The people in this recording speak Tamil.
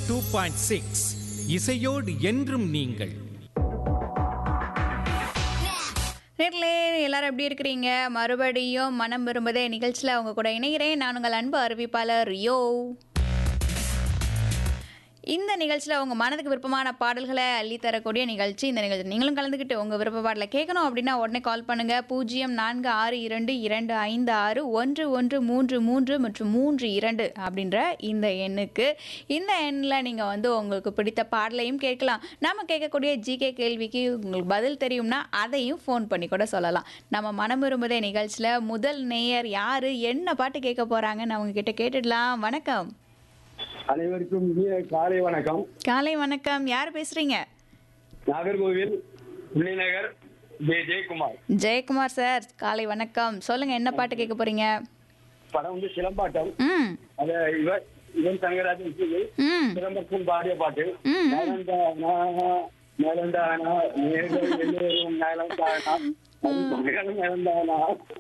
டூ பாயிண்ட் சிக்ஸ் இசையோடு என்றும் நீங்கள் நேர்களே எல்லாரும் எப்படி இருக்கிறீங்க மறுபடியும் மனம் விரும்புதே நிகழ்ச்சியில் அவங்க கூட இணைகிறேன் நான் உங்கள் அன்பு அறிவிப்பாளர் யோ இந்த நிகழ்ச்சியில் உங்கள் மனதுக்கு விருப்பமான பாடல்களை அள்ளி தரக்கூடிய நிகழ்ச்சி இந்த நிகழ்ச்சி நீங்களும் கலந்துக்கிட்டு உங்கள் விருப்ப பாடலை கேட்கணும் அப்படின்னா உடனே கால் பண்ணுங்கள் பூஜ்ஜியம் நான்கு ஆறு இரண்டு இரண்டு ஐந்து ஆறு ஒன்று ஒன்று மூன்று மூன்று மற்றும் மூன்று இரண்டு அப்படின்ற இந்த எண்ணுக்கு இந்த எண்ணில் நீங்கள் வந்து உங்களுக்கு பிடித்த பாடலையும் கேட்கலாம் நாம கேட்கக்கூடிய ஜிகே கேள்விக்கு உங்களுக்கு பதில் தெரியும்னா அதையும் ஃபோன் பண்ணி கூட சொல்லலாம் நம்ம மனம் விரும்புதே நிகழ்ச்சியில் முதல் நேயர் யார் என்ன பாட்டு கேட்க போகிறாங்கன்னு அவங்க கிட்ட கேட்டுடலாம் வணக்கம் அனைவருக்கும் இனிய காலை வணக்கம் காலை வணக்கம் யார் பேசுறீங்க நாகர்கோவில் புள்ளிநகர் ஜே ஜெயக்குமார் ஜெயக்குமார் சார் காலை வணக்கம் சொல்லுங்க என்ன பாட்டு கேட்க போறீங்க படம் வந்து சிலம்பாட்டம் ம் அத இவர் இவன் தங்கராஜன் சொல்லி ம் சிலம்பரசன் பாடிய பாட்டு ம். நலந்தானா நலந்தானா நேர்கள் எல்லோரும் நலந்தானா அது மகள் நலந்தானா